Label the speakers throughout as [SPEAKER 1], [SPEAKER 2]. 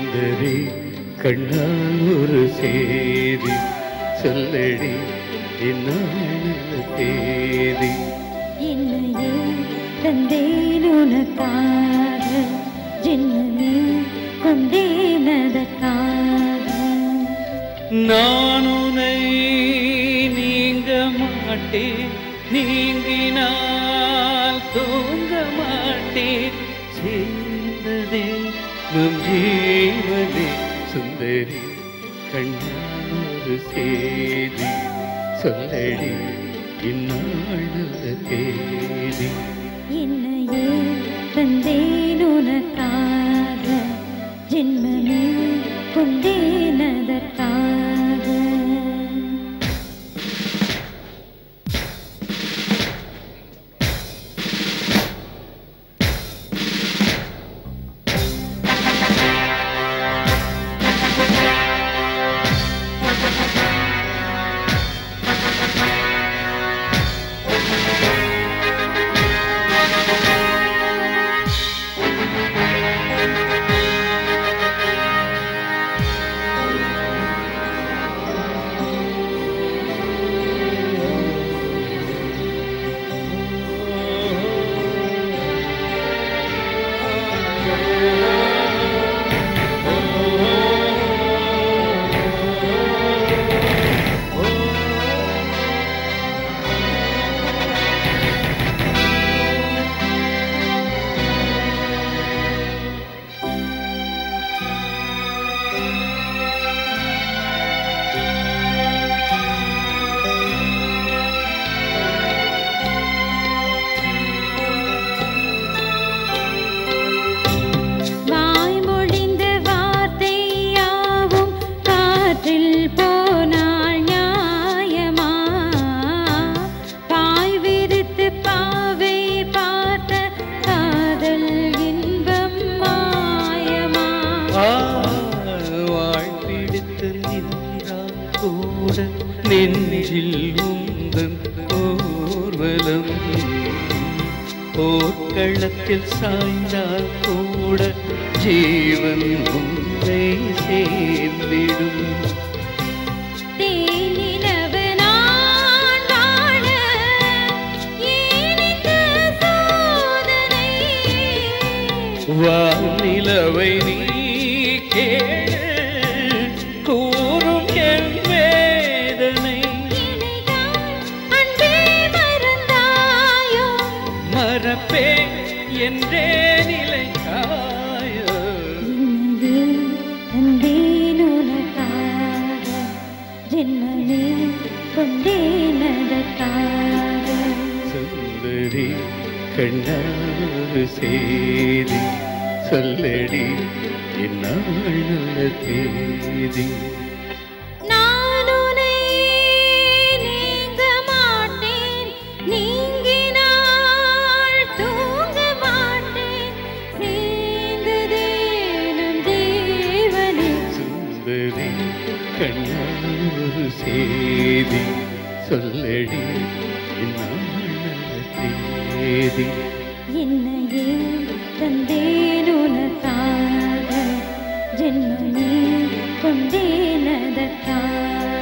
[SPEAKER 1] சுந்தரி கண்ணால் ஒரு சேதி சொல்லடி என்னால தேதி
[SPEAKER 2] என்னையே தந்தேன் உனக்காக ஜென்மமே கொண்டேனதற்காக
[SPEAKER 1] நான் உன்னை நீங்க மாட்டேன் நீங்கினால் தூங்க மாட்டேன் சேர்ந்ததே நம் ஜீவனே சுந்தரி கண்ணால் ஒரு சேதி சொல்லடி இந்நாள் நல்ல தேதி
[SPEAKER 2] என்னையே தந்தேன் உனக்காக ஜென்மமே கொண்டேனதற்காக வாய்மொழிந்த வார்த்தையாவும் காற்றில் போனால் நியாயமா பாய் விரித்து பாவை பார்த்த காதல் இன்பம் மாயமா
[SPEAKER 1] வாழ்பிடித்து நின்றால் கூட நெஞ்சில் உந்தன் ஊர்வலம் போர்க்களத்தில் சாய்ந்தால் கூட ஜீவன் உன்னை சேர்ந்திடும்
[SPEAKER 2] தேனிலவு நான் வாழ ஏன் இந்த சோதனை
[SPEAKER 1] வானிலவை நீ கேள் கூறும் என் வேதனை
[SPEAKER 2] நினைத்தால் அன்பே மறந்தாயோ
[SPEAKER 1] மறப்பே என்றே நிலைக்காயோ
[SPEAKER 2] என்னையே தந்தேன் உனக்காக ஜென்மமே கொண்டேனதற்காக
[SPEAKER 1] சுந்தரி கண்ணாறு சேதி சொல்லடி இந்நாள் நல்ல தேதி
[SPEAKER 2] நான் உன்னை நீங்க மாட்டேன் நீங்கினால் தூங்க மாட்டேன் சேர்ந்ததே நம் தேவனே
[SPEAKER 1] சுந்தரி கண்ணாறு சேதி சொல்லடி இந்நாள் நல்ல தேதி
[SPEAKER 2] என்னையே தந்தேன் உனக்காக ஜென்மமே கொண்டேனதற்காக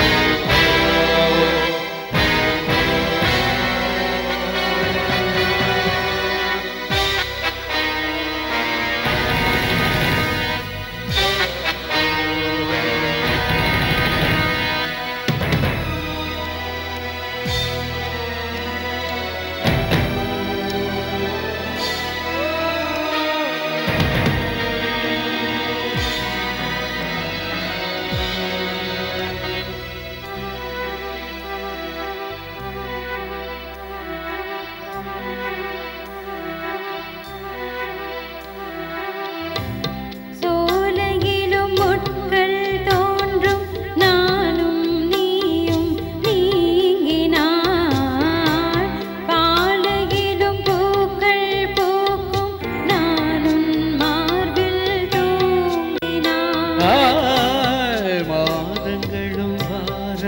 [SPEAKER 1] ஆ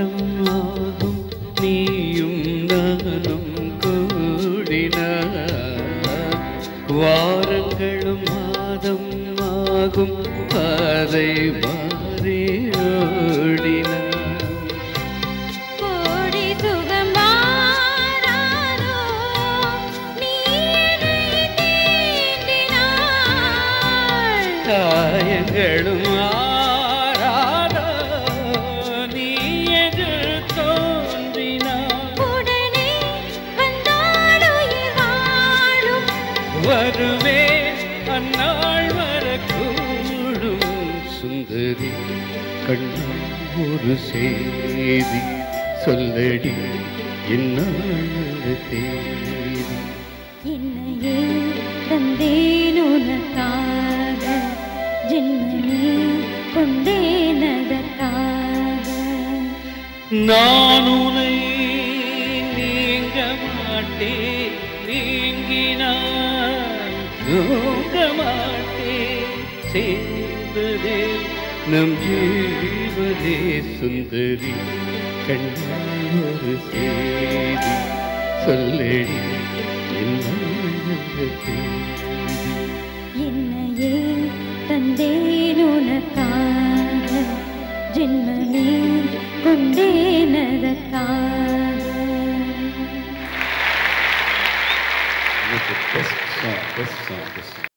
[SPEAKER 1] வாரம் ஆகும் நீயும் நானும் கூடினார் வாரங்களும் மாதம் ஆகும் அதை மாறி ஓடினார்
[SPEAKER 2] கோடி சுகம் வாராதோ நீ என்னை தீண்டினாய்
[SPEAKER 1] காயங்களும் ஆறாதோ நீ எதிர் தோன்றினார்
[SPEAKER 2] உடனே வந்தால் உயிர் வாழும்
[SPEAKER 1] வருவே அந்நாள் வரக்கூடும் சுந்தரி கண்ணா ஒரு செய்தி சொல்லடி என்னாள் தேதி
[SPEAKER 2] என்னையே தந்தேன் உனக்காக ஜென்மனே கொண்டேன் அதற்காக
[SPEAKER 1] நான் உனை நீங்க மாட்டேன் நீங்கினான் தூங்க மாட்டேன் சேர்ந்ததே நம் ஜீவனே சுந்தரி கண்ணா ஒரு செய்தி சொல்லடி என்ன தேதி
[SPEAKER 2] என்னையே தந்தேன் உனக்காக ஜென்மனே கொண்டேன் அதற்காக
[SPEAKER 1] Best song, best song, best song.